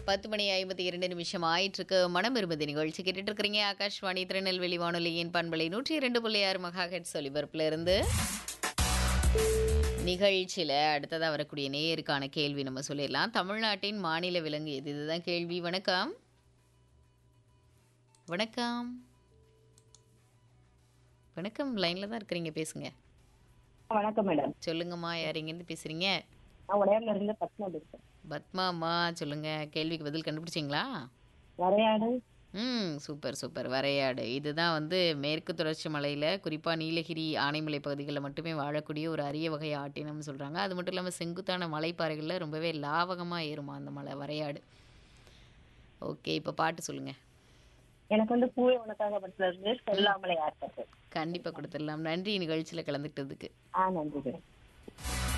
பத்து மணி ஐம்பத்தி இரண்டு நிமிஷம் ஆயிட்டிருக்கு மனம் இருபது நிகழ்ச்சி கேட்டுட்டு இருக்கிறீங்க ஆகாஷ்வாணி திருநெல்வேலி வானொலியின் பண்பலை நூற்றி இரண்டு புள்ளி ஆறு மகா ஹெட்ஸ் ஒலிபரப்புல இருந்து நிகழ்ச்சியில் அடுத்ததாக வரக்கூடிய நேயருக்கான கேள்வி நம்ம சொல்லிடலாம் தமிழ்நாட்டின் மாநில விலங்கு எது இதுதான் கேள்வி வணக்கம் வணக்கம் வணக்கம் லைனில் தான் இருக்கிறீங்க பேசுங்க வணக்கம் மேடம் சொல்லுங்கம்மா யார் எங்கேருந்து பேசுகிறீங்க நான் உடையார்ல இருந்து பத்மா பேசுறேன் பத்மாம்மா சொல்லுங்க கேள்விக்கு பதில் கண்டுபிடிச்சிங்களா வரையாடு ம் சூப்பர் சூப்பர் வரையாடு இதுதான் வந்து மேற்கு தொடர்ச்சி மலையில் குறிப்பாக நீலகிரி ஆனைமலை பகுதிகளில் மட்டுமே வாழக்கூடிய ஒரு அரிய வகை ஆட்டினம்னு சொல்கிறாங்க அது மட்டும் இல்லாமல் செங்குத்தான மலைப்பாறைகளில் ரொம்பவே லாவகமாக ஏறுமா அந்த மலை வரையாடு ஓகே இப்போ பாட்டு சொல்லுங்கள் எனக்கு வந்து பூவே உனக்காக படத்துல இருந்து சொல்லாமலே ஆட்டது கண்டிப்பாக கொடுத்துடலாம் நன்றி நிகழ்ச்சியில் கலந்துக்கிட்டதுக்கு ஆ நன்றி மேடம்